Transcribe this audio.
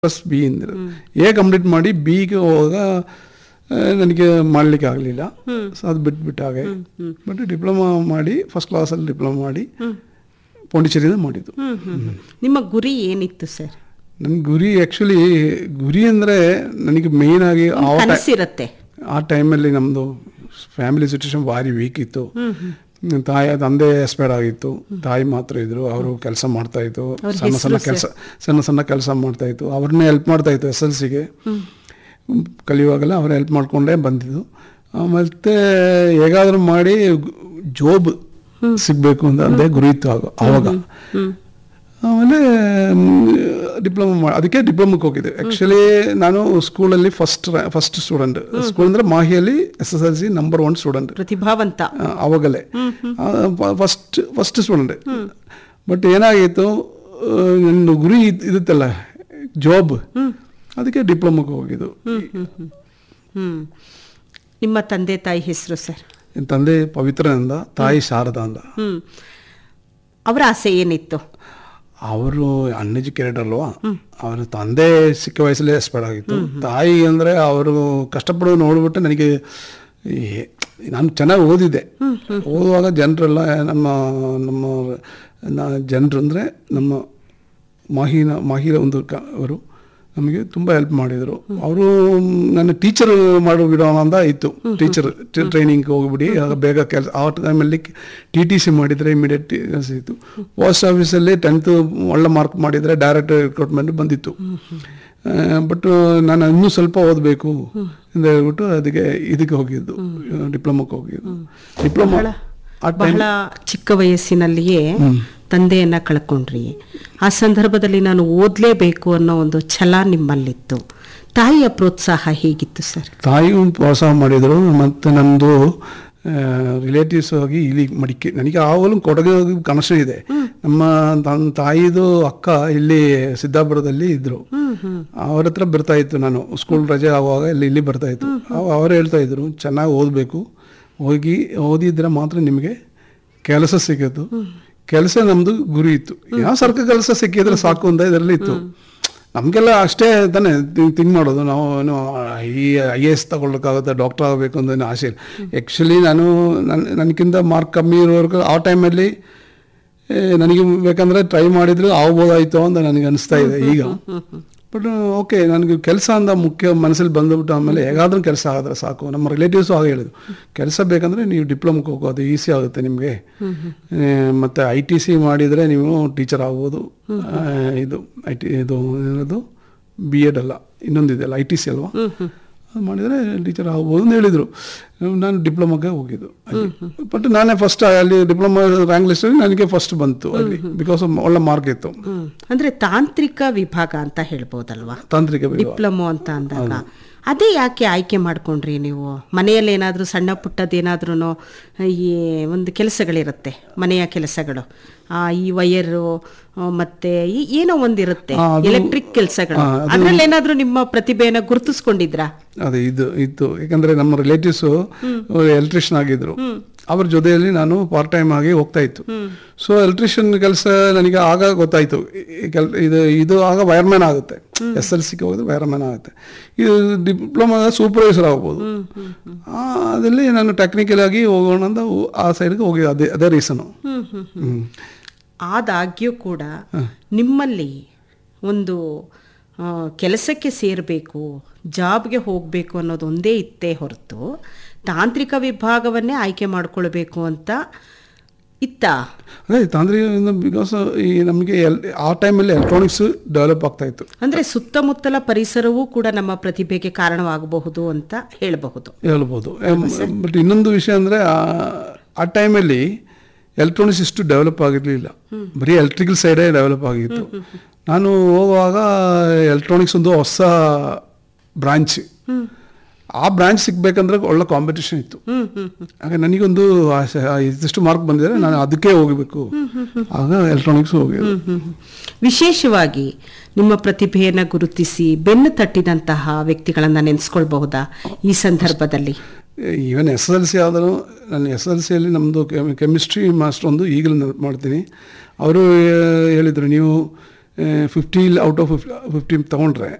Plus B ಇಂದಿರ A complete ಮಾಡಿ ಬಿಗೆ ಹೋದಾಗ ಆ, ನನಗೆ ಮಾಡಲಿಕ್ಕೆ ಆಗಲಿಲ್ಲ ಸೊ ಅದು ಬಿಟ್ಬಿಟ್ಟು ಹಾಗೆ ಬಟ್ ಡಿಪ್ಲೊಮಾ ಮಾಡಿ ಫಸ್ಟ್ ಕ್ಲಾಸಲ್ಲಿ ಡಿಪ್ಲೊಮಾ ಮಾಡಿ ಪಾಂಡಿಚೇರಿಯಿಂದ ಮಾಡಿದ್ದು ಹ್ಮ್ ಹ್ಮ್ ಹ್ಮ್. ನಿಮ್ಮ ಗುರಿ ಏನಿತ್ತು ಸರ್ ನನ್ನ ಗುರಿ ಆ್ಯಕ್ಚುಲಿ ಗುರಿ ಅಂದರೆ ನನಗೆ ಮೇಯ್ನ್ ಆಗಿ ಆ ಟೈ- ಕನಸಿರತ್ತೆ ಆ ಟೈಮಲ್ಲಿ ನಮ್ಮದು ಫ್ಯಾಮಿಲಿ ಸಿಚುವೇಶನ್ ಭಾರಿ ವೀಕ್ ಇತ್ತು ತಾಯಿ ತಂದೆ ಎಕ್ಸ್ಪೈರ್ ಆಗಿತ್ತು ತಾಯಿ ಮಾತ್ರ ಇದ್ರು ಅವರು ಕೆಲಸ ಮಾಡ್ತಾ ಇತ್ತು ಸಣ್ಣ ಸಣ್ಣ ಕೆಲಸ ಸಣ್ಣ ಸಣ್ಣ ಕೆಲಸ ಮಾಡ್ತಾ ಇತ್ತು ಅವ್ರನ್ನೇ ಹೆಲ್ಪ್ ಮಾಡ್ತಾ ಇತ್ತು ಎಸ್ ಎಲ್ ಸಿಗೆ ಕಲಿಯುವಾಗೆಲ್ಲ ಅವ್ರು ಹೆಲ್ಪ್ ಮಾಡ್ಕೊಂಡೇ ಬಂದಿದ್ದು ಆ, ಮತ್ತೆ ಹೇಗಾದ್ರೂ ಮಾಡಿ ಜಾಬ್ ಸಿಗಬೇಕು ಅಂತ ಅದೇ ಗುರಿ ಇತ್ತು ಆಗ ಆವಾಗ ಆಮೇಲೆ ಡಿಪ್ಲೊಮಾ ಮಾಡಿ ಅದಕ್ಕೆ ಡಿಪ್ಲೊಮಕ್ಕೆ ಹೋಗಿದ್ದೆ ಆ್ಯಕ್ಚುಲಿ ನಾನು ಸ್ಕೂಲಲ್ಲಿ ಫಸ್ಟ್ ಫಸ್ಟ್ ಸ್ಟೂಡೆಂಟ್ ಸ್ಕೂಲ್ ಅಂದರೆ ಮಾಹಿಯಲ್ಲಿ S S L C number one student ಪ್ರತಿಭಾವಂತ ಅವಾಗಲೇ ಫಸ್ಟ್ ಫಸ್ಟ್ ಸ್ಟೂಡೆಂಟ್ ಬಟ್ ಏನಾಗಿತ್ತು ಆ, ನನ್ನ ಗುರಿ ಇದ್- ಇರುತ್ತಲ್ಲ ಜಾಬ್ ಅದಕ್ಕೆ ಡಿಪ್ಲೊಮಕ್ಕೆ ಹೋಗಿದ್ದು ಹ್ಮ್ ನಿಮ್ಮ ತಂದೆ ತಾಯಿ ಹೆಸರು ಸರ್ ನನ್ನ ತಂದೆ ಪವಿತ್ರನಿಂದ ತಾಯಿ ಶಾರದಾ ಅಂತ ಹ್ಮ್ ಅವರ ಆಸೆ ಏನಿತ್ತು ಅವರು ಅನ್ಎಜುಕೇಟೆಡ್ ಅಲ್ವಾ ಅವರ ತಂದೆ ಚಿಕ್ಕ ವಯಸ್ಸಲ್ಲೇ ಎಕ್ಸ್ಪೈರ್ ಆಗಿತ್ತು ತಾಯಿ ಅಂದರೆ ಅವರು ಕಷ್ಟಪಡೋದು ನೋಡ್ಬಿಟ್ಟು ನನಗೆ ಈ- ನಾನು ಚೆನ್ನಾಗಿ ಓದಿದ್ದೆ ಓದುವಾಗ ಜನರೆಲ್ಲ ನಮ್ಮ ನಮ್ಮ ಜನರು ಅಂದರೆ ನಮ್ಮ ಮಾಹಿನ ಮಾಹಿರ ಒಂದು ಕ ಅವರು ನಮಗೆ ತುಂಬ ಹೆಲ್ಪ್ ಮಾಡಿದರು ಅವರು ನನ್ನ ಟೀಚರ್ ಮಾಡೋ ಬಿಡೋಣ ಅಂತ ಇತ್ತು ಟೀಚರ್ ಟ್ರೈನಿಂಗ್ ಹೋಗ್ಬಿಡಿ ಆಗ ಬೇಗ ಕೆಲಸ ಆ ಟೈಮಲ್ಲಿ ಟಿ ಟಿ ಸಿ ಮಾಡಿದರೆ ಇಮಿಡಿಯೇಟ್ ಕೆಲಸ ಇತ್ತು ಪೋಸ್ಟ್ ಆಫೀಸಲ್ಲಿ ಟೆಂತ್ ಒಳ್ಳೆ ಮಾರ್ಕ್ ಮಾಡಿದರೆ ಡೈರೆಕ್ಟ್ ರಿಕ್ರೂಟ್ಮೆಂಟ್ ಬಂದಿತ್ತು ಬಟ್ ನಾನು ಇನ್ನೂ ಸ್ವಲ್ಪ ಓದಬೇಕು ಅಂತ ಹೇಳ್ಬಿಟ್ಟು ಅದಕ್ಕೆ ಇದಕ್ಕೆ ಹೋಗಿದ್ದು ಡಿಪ್ಲೊಮಕ್ಕೆ ಹೋಗಿದ್ದು ಡಿಪ್ಲೊಮಾ ಆ ಟೈಮ್ ಬಹಳ ಚಿಕ್ಕ ವಯಸ್ಸಿನಲ್ಲಿಯೇ ತಂದೆಯನ್ನ ಕಳ್ಕೊಂಡ್ರಿ ಆ ಸಂದರ್ಭದಲ್ಲಿ ನಾನು ಓದ್ಲೇಬೇಕು ಅನ್ನೋ ಒಂದು ಛಲ ನಿಮ್ಮಲ್ಲಿತ್ತು ತಾಯಿಯ ಪ್ರೋತ್ಸಾಹ ಹೇಗಿತ್ತು ಸರ್ ತಾಯಿಯು ಪ್ರೋತ್ಸಾಹ ಮಾಡಿದರು ಮತ್ತು ನಮ್ಮದು ರಿಲೇಟಿವ್ಸ್ ಆಗಿ ಇಲ್ಲಿ ಮಡಿಕೆ ನನಗೆ ಆವಾಗಲೂ ಕೊಡಗು ಕನಸು ಇದೆ ನಮ್ಮ ನನ್ನ ತಾಯಿದು ಅಕ್ಕ ಇಲ್ಲಿ ಸಿದ್ದಾಪುರದಲ್ಲಿ ಇದ್ರು ಅವ್ರ ಹತ್ರ ಬರ್ತಾ ಇತ್ತು ನಾನು ಸ್ಕೂಲ್ ರಜೆ ಆಗುವಾಗ ಇಲ್ಲಿ ಇಲ್ಲಿ ಬರ್ತಾ ಇತ್ತು ಅವ- ಅವ್ರು ಹೇಳ್ತಾ ಇದ್ರು ಚೆನ್ನಾಗಿ ಓದಬೇಕು ಹೋಗಿ ಓದಿದ್ರೆ ಮಾತ್ರ ನಿಮಗೆ ಕೆಲಸ ಸಿಗೋದು ಕೆಲಸ ನಮ್ಮದು ಗುರಿ ಇತ್ತು ಯಾವ ಸರ್ಕಾರ ಕೆಲಸ ಸಿಕ್ಕಿದ್ರೆ ಸಾಕು ಅಂತ ಇದರಲ್ಲಿ ಇತ್ತು ನಮಗೆಲ್ಲ ಅಷ್ಟೇ ತಾನೇ ಥಿಂಕ್ ಮಾಡೋದು ನಾವು ಏನು ಐ ಐ ಎಸ್ ತಗೊಳ್ಳೋಕ್ಕಾಗುತ್ತೆ ಡಾಕ್ಟರ್ ಆಗಬೇಕು ಅಂತ ಏನು ಆಸೆ ಇಲ್ಲ ಆ್ಯಕ್ಚುಲಿ ನಾನು ನನ್ನ ನನಗಿಂತ ಮಾರ್ಕ್ ಕಮ್ಮಿ ಇರೋರ್ಗು ಆ ಟೈಮಲ್ಲಿ ನನಗೆ ಬೇಕಂದ್ರೆ ಟ್ರೈ ಮಾಡಿದ್ರೆ ಆಗ್ಬೋದಾಯ್ತು ಅಂತ ನನಗೆ ಅನಿಸ್ತಾ ಇದೆ ಈಗ ಬಟ್ ಓಕೆ ನನಗೆ ಕೆಲಸ ಅಂತ ಮುಖ್ಯ ಮನಸ್ಸಲ್ಲಿ ಬಂದುಬಿಟ್ಟು ಆಮೇಲೆ ಹೇಗಾದ್ರೂ ಕೆಲಸ ಆಗಿದ್ರೆ ಸಾಕು ನಮ್ಮ ರಿಲೇಟಿವ್ಸು ಹಾಗೆ ಹೇಳಿದ್ರು ಕೆಲಸ ಬೇಕಂದ್ರೆ ನೀವು ಡಿಪ್ಲೊಮಕ್ಕೆ ಹೋಗೋ ಅದು ಈಸಿ ಆಗುತ್ತೆ ನಿಮಗೆ ಮತ್ತು ಐ ಟಿ ಸಿ ಮಾಡಿದರೆ ನೀವು ಟೀಚರ್ ಆಗ್ಬೋದು ಆ, ಇದು ಐ ಟಿ ಇದು ಏನದು ಬಿ ಎಡ್ ಅಲ್ಲ ಇನ್ನೊಂದಿದೆಯಲ್ಲ ಐ ಟಿ ಸಿ ಅಲ್ವಾ ಅದು ಮಾಡಿದರೆ ಟೀಚರ್ ಆಗ್ಬೋದು ಅಂತ ಹೇಳಿದರು ನಾನು ಡಿಪ್ಲೊಮಾಗೆ ಹೋಗಿದ್ದು ಬಟ್ ನಾನೇ ಫಸ್ಟ್ ಅಲ್ಲಿ ಡಿಪ್ಲೊಮಾ ರ್ಯಾಂಕ್ ಲಿಸ್ಟಲ್ಲಿ ನನಗೆ ಫಸ್ಟ್ ಬಂತು ಅಲ್ಲಿ ಬಿಕಾಸ್ ಒಳ್ಳೆ ಮಾರ್ಕ್ ಇತ್ತು ಹ್ಮ್ ಅಂದ್ರೆ ತಾಂತ್ರಿಕ ವಿಭಾಗ ಅಂತ ಹೇಳ್ಬೋದಲ್ವಾ ತಾಂತ್ರಿಕ ವಿಭಾಗ. ಡಿಪ್ಲೊಮೊ ಅಂತ ಅಂದಾಗ ಅದೇ ಯಾಕೆ ಆಯ್ಕೆ ಮಾಡ್ಕೊಂಡ್ರಿ ನೀವು ಮನೆಯಲ್ಲಿ ಏನಾದರೂ ಸಣ್ಣ ಪುಟ್ಟದೇನಾದ್ರೂ ಈ ಒಂದು ಕೆಲಸಗಳಿರುತ್ತೆ ಮನೆಯ ಕೆಲಸಗಳು ಆ, ಈ ವಯರು ಆ, ಮತ್ತೆ ಈ ಏನೋ ಒಂದಿರುತ್ತೆ ಆ, ಅದು- ಎಲೆಕ್ಟ್ರಿಕ್ ಕೆಲಸಗಳು ಆ, ಅದು- ಅದ್ರಲ್ಲಿ ಏನಾದ್ರೂ ನಿಮ್ಮ ಪ್ರತಿಭೆಯನ್ನ ಗುರುತಿಸ್ಕೊಂಡಿದ್ರಾ ಅದೇ ಇದು ಇತ್ತು ಯಾಕಂದ್ರೆ ನಮ್ಮ ರಿಲೇಟಿವ್ಸು ಎಲೆಕ್ಟ್ರಿಷಿಯನ್ ಆಗಿದ್ರು ಅವ್ರ ಜೊತೆಯಲ್ಲಿ ನಾನು ಪಾರ್ಟ್ ಟೈಮ್ ಆಗಿ ಹೋಗ್ತಾ ಇತ್ತು ಸೊ ಎಲೆಕ್ಟ್ರಿಷಿಯನ್ ಕೆಲಸ ನನಗೆ ಆಗ ಗೊತ್ತಾಯ್ತು ಈ ಕೆಲ್- ಇದು ಇದು ಆಗ ವೈರ್ಮ್ಯಾನ್ ಆಗುತ್ತೆ ಎಸ್ ಎಲ್ ಸಿಗೆ ಹೋದ್ರೆ ವೈರ್ಮ್ಯಾನ್ ಆಗುತ್ತೆ ಇದು ಡಿಪ್ಲೊಮಾ ಸೂಪರ್ವೈಸರ್ ಆಗ್ಬೋದು ಆ, ಅದಲ್ಲಿ ನಾನು ಟೆಕ್ನಿಕಲ್ ಆಗಿ ಹೋಗೋಣ ಅಂತ ಹೋ- ಆ ಸೈಡ್ಗೆ ಹೋಗಿ ಅದೇ ಅದೇ ರೀಸನು ಹ್ಮ್ ಆದಾಗ್ಯೂ ಕೂಡ ನಿಮ್ಮಲ್ಲಿ ಒಂದು ಆ, ಕೆಲಸಕ್ಕೆ ಸೇರಬೇಕು ಜಾಬ್ಗೆ ಹೋಗಬೇಕು ಅನ್ನೋದು ಒಂದೇ ಇತ್ತೇ ಹೊರತು ತಾಂತ್ರಿಕ ವಿಭಾಗವನ್ನೇ ಆಯ್ಕೆ ಮಾಡ್ಕೊಳ್ಬೇಕು ಅಂತ ಇತ್ತ ಅದೇ ತಾಂತ್ರಿಕ ಬಿಕಾಸ್ ಈ ನಮಗೆ ಎಲ್ ಆ ಟೈಮಲ್ಲಿ ಎಲೆಕ್ಟ್ರಾನಿಕ್ಸ್ ಡೆವಲಪ್ ಆಗ್ತಾ ಇತ್ತು ಅಂದ್ರೆ ಸುತ್ತಮುತ್ತಲ ಪರಿಸರವೂ ಕೂಡ ನಮ್ಮ ಪ್ರತಿಭೆಗೆ ಕಾರಣವಾಗಬಹುದು ಅಂತ ಹೇಳಬಹುದು ಹೇಳ್ಬೋದು ಬಟ್ ಇನ್ನೊಂದು ವಿಷಯ ಅಂದರೆ ಆ ಟೈಮಲ್ಲಿ ಎಲೆಕ್ಟ್ರಾನಿಕ್ಸ್ ಇಷ್ಟು ಡೆವಲಪ್ ಆಗಿರಲಿಲ್ಲ ಬರೀ ಎಲೆಕ್ಟ್ರಿಕಲ್ ಸೈಡೇ ಡೆವಲಪ್ ಆಗಿತ್ತು ನಾನು ಹೋಗುವಾಗ ಎಲೆಕ್ಟ್ರಾನಿಕ್ಸ್ ಒಂದು ಹೊಸ ಬ್ರಾಂಚ್ ಆ ಬ್ರಾಂಚ್ ಸಿಗ್ಬೇಕಂದ್ರೆ ಒಳ್ಳೆ ಕಾಂಪಿಟೇಷನ್ ಇತ್ತು ಆಗ ನನಗೊಂದು ಆಸೆ ಆ, ಇದಿಷ್ಟು ಮಾರ್ಕ್ ಬಂದಿದ್ರೆ ನಾನು ಅದಕ್ಕೆ ಹೋಗಬೇಕು ಆಗ ಎಲೆಕ್ಟ್ರಾನಿಕ್ಸ್ ಹೋಗಿದ್ದು ವಿಶೇಷವಾಗಿ ನಿಮ್ಮ ಪ್ರತಿಭೆಯನ್ನ ಗುರುತಿಸಿ ಬೆನ್ನು ತಟ್ಟಿದಂತಹ ವ್ಯಕ್ತಿಗಳನ್ನ ನೆನೆಸ್ಕೊಳ್ಬಹುದಾ ಈ ಸಂದರ್ಭದಲ್ಲಿ ಈವನ್ ಎಸ್ ಎಲ್ ಸಿ ಆದರೂ ನಾನು ಎಸ್ ಎಲ್ ಸಿಯಲ್ಲಿ ನಮ್ಮದು ಕೆಮಿಸ್ಟ್ರಿ ಮಾಸ್ಟರ್ ಒಂದು ಈಗಲೂ ನೆನಪು ಮಾಡ್ತೀನಿ ಅವರು ಹೇಳಿದರು ನೀವು ಫಿಫ್ಟಿ ಔಟ್ ಆಫ್ ಫಿಫ್ಟಿ ತಗೊಂಡ್ರೆ